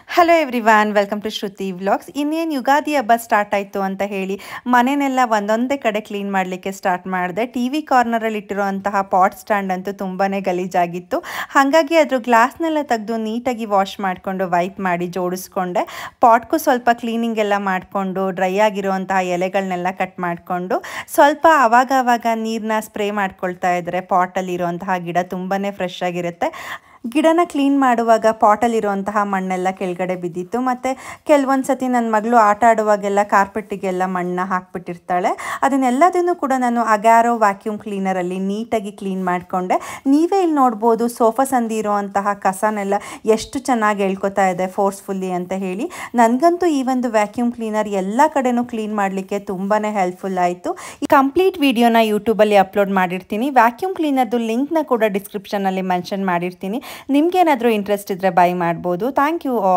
hello everyone welcome to Shruti vlogs ಇನ್ನೇನು ಯುಗಾದಿ ಹಬ್ಬ start ಆಯಿತು ಅಂತ ಹೇಳಿ ಮನೆನೆಲ್ಲ ಒಂದೊಂದೇ ಕಡೆ ಕ್ಲೀನ್ ಮಾಡಲಿಕ್ಕೆ ಸ್ಟಾರ್ಟ್ ಮಾಡಿದೆ ಟಿ ವಿ ಕಾರ್ನರಲ್ಲಿ ಇಟ್ಟಿರುವಂತಹ ಪಾಟ್ ಸ್ಟ್ಯಾಂಡ್ ಅಂತೂ ತುಂಬಾ ಗಲೀಜಾಗಿತ್ತು ಹಾಗಾಗಿ ಅದ್ರ ಗ್ಲಾಸ್ನೆಲ್ಲ ತೆಗೆದು ನೀಟಾಗಿ ವಾಶ್ ಮಾಡಿಕೊಂಡು ವೈಪ್ ಮಾಡಿ ಜೋಡಿಸ್ಕೊಂಡೆ ಪಾಟ್ಗೂ ಸ್ವಲ್ಪ ಕ್ಲೀನಿಂಗ್ ಎಲ್ಲ ಮಾಡಿಕೊಂಡು ಡ್ರೈ ಆಗಿರುವಂತಹ ಎಲೆಗಳನ್ನೆಲ್ಲ ಕಟ್ ಮಾಡಿಕೊಂಡು ಸ್ವಲ್ಪ ಆವಾಗ ಆವಾಗ ನೀರನ್ನ ಸ್ಪ್ರೇ ಮಾಡ್ಕೊಳ್ತಾ ಇದ್ದರೆ ಪಾಟಲ್ಲಿರುವಂತಹ ಗಿಡ ತುಂಬಾ ಫ್ರೆಶ್ ಆಗಿರುತ್ತೆ ಗಿಡನ ಕ್ಲೀನ್ ಮಾಡುವಾಗ ಪಾಟಲ್ಲಿರುವಂತಹ ಮಣ್ಣೆಲ್ಲ ಕೆಳಗಡೆ ಬಿದ್ದಿತ್ತು ಮತ್ತು ಕೆಲವೊಂದು ಸತಿ ನನ್ನ ಮಗಳು ಆಟ ಆಡುವಾಗೆಲ್ಲ ಕಾರ್ಪೆಟ್ಟಿಗೆಲ್ಲ ಮಣ್ಣನ್ನ ಹಾಕ್ಬಿಟ್ಟಿರ್ತಾಳೆ ಅದನ್ನೆಲ್ಲದನ್ನು ಕೂಡ ನಾನು ಅಗ್ಯಾರೋ ವ್ಯಾಕ್ಯೂಮ್ ಕ್ಲೀನರಲ್ಲಿ ನೀಟಾಗಿ ಕ್ಲೀನ್ ಮಾಡಿಕೊಂಡೆ ನೀವೇ ಇಲ್ಲಿ ನೋಡ್ಬೋದು ಸೋಫಾ ಸಂದಿ ಇರುವಂತಹ ಕಸನೆಲ್ಲ ಎಷ್ಟು ಚೆನ್ನಾಗಿ ಎಳ್ಕೊತಾ ಇದೆ ಫೋರ್ಸ್ಫುಲ್ಲಿ ಅಂತ ಹೇಳಿ ನನಗಂತೂ ಈ ಒಂದು ವ್ಯಾಕ್ಯೂಮ್ ಕ್ಲೀನರ್ ಎಲ್ಲ ಕಡೆನೂ ಕ್ಲೀನ್ ಮಾಡಲಿಕ್ಕೆ ತುಂಬಾ ಹೆಲ್ಪ್ಫುಲ್ ಆಯಿತು ಈ ಕಂಪ್ಲೀಟ್ ವಿಡಿಯೋನ ಯೂಟ್ಯೂಬಲ್ಲಿ ಅಪ್ಲೋಡ್ ಮಾಡಿರ್ತೀನಿ ವ್ಯಾಕ್ಯೂಮ್ ಕ್ಲೀನರ್ದು ಲಿಂಕ್ನ ಕೂಡ ಡಿಸ್ಕ್ರಿಪ್ಷನಲ್ಲಿ ಮೆನ್ಷನ್ ಮಾಡಿರ್ತೀನಿ ನಿಮ್ಗೇನಾದರೂ ಇಂಟ್ರೆಸ್ಟ್ ಇದ್ದರೆ ಬೈ ಮಾಡ್ಬೋದು ಥ್ಯಾಂಕ್ ಯು